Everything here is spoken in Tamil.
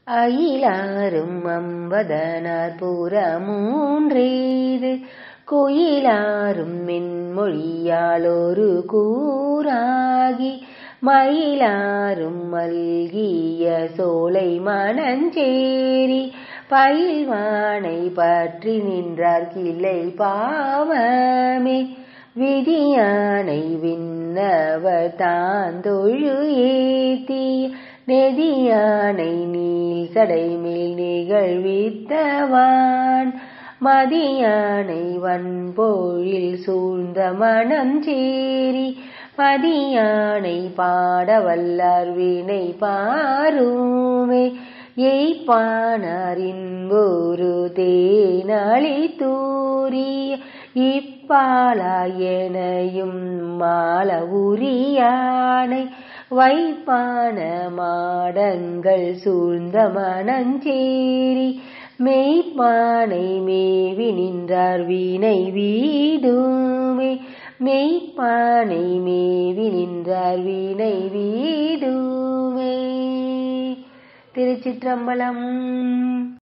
அயிலாரும் அம்பதனார் புற மூன்றெய்து குயிலாரும் மென்மொழியால் ஒரு கூறாகி மயிலாரும் மல்கிய சோலை மணஞ்சேரி பயில்வானை பற்றி நின்றார் கிளை பாவமே விதியானை விண்ணவர் தாந்தொழு ஏத்திய நெதியானை நீல் சடை மேல் நிகழ்வித்தவான் மதியானை வன்பொழில் சூழ்ந்த மனம் சேரி பதியானை பாடவல்லார் வினை பாருமே எய்ப்பானாரின் ஒரு தேனாளி தூரிய இப்பாலாயனையும் மால உரியானை வைப்பான மாடங்கள் சூழ்ந்த மணஞ்சேரி மெய்ப்பானை மேவி நின்றார் வீணை வீடுமே மெய்ப்பானை மேவி நின்றார் வீணை வீடுமே திருச்சிற்றம்பலம்